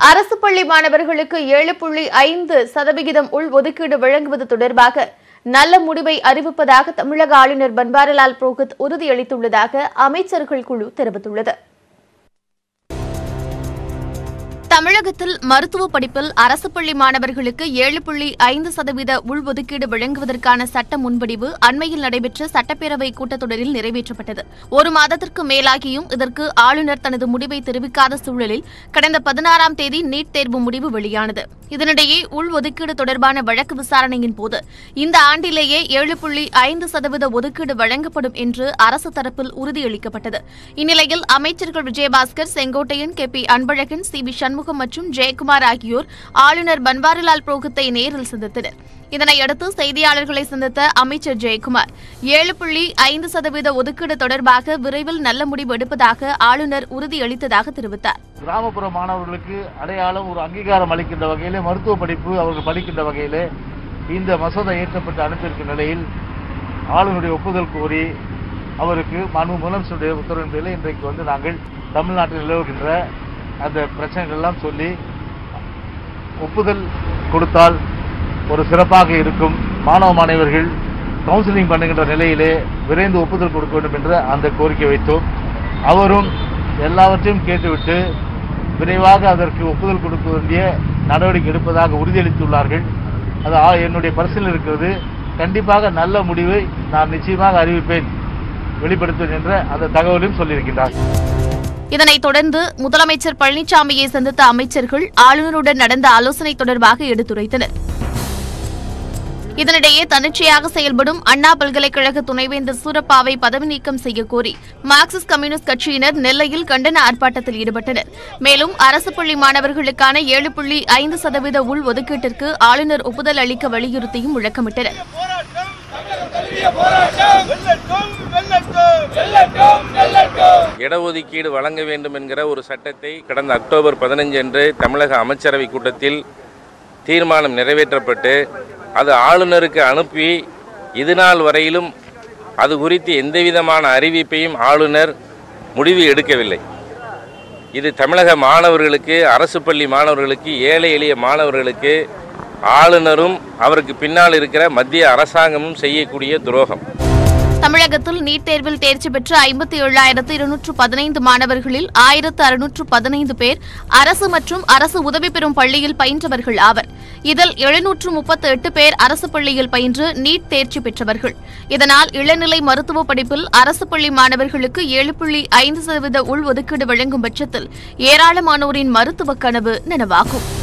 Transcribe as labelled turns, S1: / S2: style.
S1: அரசு பள்ளி மாணவர்களுக்கு ஏழு புள்ளி ஐந்து சதவிகிதம் உள் ஒதுக்கீடு வழங்குவது தொடர்பாக நல்ல முடிவை அறிவிப்பதாக தமிழக ஆளுநர் பன்வாரிலால் புரோஹித் உறுதியளித்துள்ளதாக அமைச்சர்கள் குழு தெரிவித்துள்ளது தமிழகத்தில் மருத்துவ படிப்பில் அரசு பள்ளி மாணவர்களுக்கு ஏழு புள்ளி ஐந்து சதவீத உள்ஒதுக்கீடு வழங்குவதற்கான சட்ட முன்வடிவு அண்மையில் நடைபெற்ற சட்டப்பேரவை கூட்டத்தொடரில் நிறைவேற்றப்பட்டது ஒரு மாதத்திற்கு மேலாகியும் இதற்கு ஆளுநர் தனது முடிவை தெரிவிக்காத சூழலில் கடந்த பதினாறாம் தேதி நீட் தேர்வு முடிவு வெளியானது இதனிடையே உள்ஒதுக்கீடு தொடர்பான வழக்கு விசாரணையின் போது இந்த ஆண்டிலேயே ஏழு புள்ளி ஐந்து சதவீத ஒதுக்கீடு வழங்கப்படும் என்று அரசு தரப்பில் உறுதியளிக்கப்பட்டது இந்நிலையில் அமைச்சர்கள் Vijayabaskar Sengottaiyan K P Anbazhagan C V Shanmugam மற்றும் ஜெயக்குமார் ஆகியோர் ஆளுநர் பன்வாரிலால் புரோஹித்தை நேரில் சந்தித்தனர் இதனையடுத்து செய்தியாளர்களை சந்தித்த அமைச்சர் ஜெயக்குமார் ஏழு புள்ளி ஐந்து சதவீத ஒதுக்கீடு தொடர்பாக விரைவில் நல்ல முடிவு எடுப்பதாக ஆளுநர் உறுதியளித்ததாக தெரிவித்தார்
S2: கிராமப்புற மாணவர்களுக்கு அடையாளம் ஒரு அங்கீகாரம் அளிக்கின்ற வகையிலே மருத்துவ படிப்பு அவர்கள் படிக்கின்ற வகையிலே இந்த மசோதா இயற்றப்பட்டு அனுப்பியிருக்கும் நிலையில் ஆளுநருடைய ஒப்புதல் கோரி அவருக்கு மாண்பு முதலமைச்சருடைய உத்தரவின் பேரில் இன்றைக்கு வந்து நாங்கள் தமிழ்நாட்டில் நிலவுகின்ற அந்த பிரச்சனைகள் எல்லாம் சொல்லி ஒப்புதல் கொடுத்தால் ஒரு சிறப்பாக இருக்கும் மாணவ மாணவர்கள் கவுன்சிலிங் பண்ணுகின்ற நிலையிலே விரைந்து ஒப்புதல் கொடுக்க வேண்டும் என்ற அந்த கோரிக்கை வைத்தோம் அவரும் எல்லாவற்றையும் கேட்டுவிட்டு விரைவாக அதற்கு ஒப்புதல் கொடுக்க வேண்டிய நடவடிக்கை எடுப்பதாக உறுதியளித்துள்ளார்கள் அது ஆ- என்னுடைய பரிசீலனை இருக்கிறது கண்டிப்பாக நல்ல முடிவை நான் நிச்சயமாக அறிவிப்பேன் வெளிப்படுத்துவேன் என்ற அந்த தகவலையும் சொல்லியிருக்கின்றார்
S1: இதனைத் தொடர்ந்து முதலமைச்சர் பழனிசாமியை சந்தித்த அமைச்சர்கள் ஆளுநருடன் நடந்த ஆலோசனை தொடர்பாக எடுத்துரைத்தனர் இதனிடையே தன்னிச்சையாக செயல்படும் அண்ணா பல்கலைக்கழக துணைவேந்தர் சூரப்பாவை பதவி நீக்கம் செய்யக் கோரி மார்க்சிஸ்ட் கம்யூனிஸ்ட் கட்சியினர் நெல்லையில் கண்டன ஆர்ப்பாட்டத்தில் ஈடுபட்டனர் மேலும் அரசு பள்ளி மாணவர்களுக்கான ஏழு புள்ளி ஐந்து சதவீத உள் ஒதுக்கீட்டிற்கு ஆளுநர் ஒப்புதல் அளிக்க வலியுறுத்தியும் முழக்கமிட்டனர்
S3: இடஒதுக்கீடு வழங்க வேண்டும் என்கிற ஒரு சட்டத்தை கடந்த அக்டோபர் பதினஞ்சு அன்று தமிழக அமைச்சரவை கூட்டத்தில் தீர்மானம் நிறைவேற்றப்பட்டு அது ஆளுநருக்கு அனுப்பி இது நாள் வரையிலும் அது குறித்து எந்தவிதமான அறிவிப்பையும் ஆளுநர் முடிவு எடுக்கவில்லை இது தமிழக மாணவர்களுக்கு அரசு பள்ளி மாணவர்களுக்கு ஏழை எளிய மாணவர்களுக்கு ஆளுநரும் அவருக்கு பின்னால் இருக்கிற மத்திய அரசாங்கமும் செய்யக்கூடிய துரோகம்
S1: தமிழகத்தில் நீட் தேர்வில் தேர்ச்சி பெற்ற ஐம்பத்தி ஏழாயிரத்து இருநூற்று பதினைந்து மாணவர்களில் ஆயிரத்து அறுநூற்று பதினைந்து பேர் அரசு மற்றும் அரசு உதவி பெறும் பள்ளியில் பயின்றவர்கள் ஆவர் இதில் எழுநூற்று முப்பத்து எட்டு பேர் அரசு பள்ளியில் பயின்று நீட் தேர்ச்சி பெற்றவர்கள் இதனால் இளநிலை மருத்துவ படிப்பில் அரசு பள்ளி மாணவர்களுக்கு ஏழு புள்ளி ஐந்து சதவீத உள்ஒதுக்கீடு வழங்கும் பட்சத்தில் ஏராளமானோரின் மருத்துவ கனவு நனவாகும்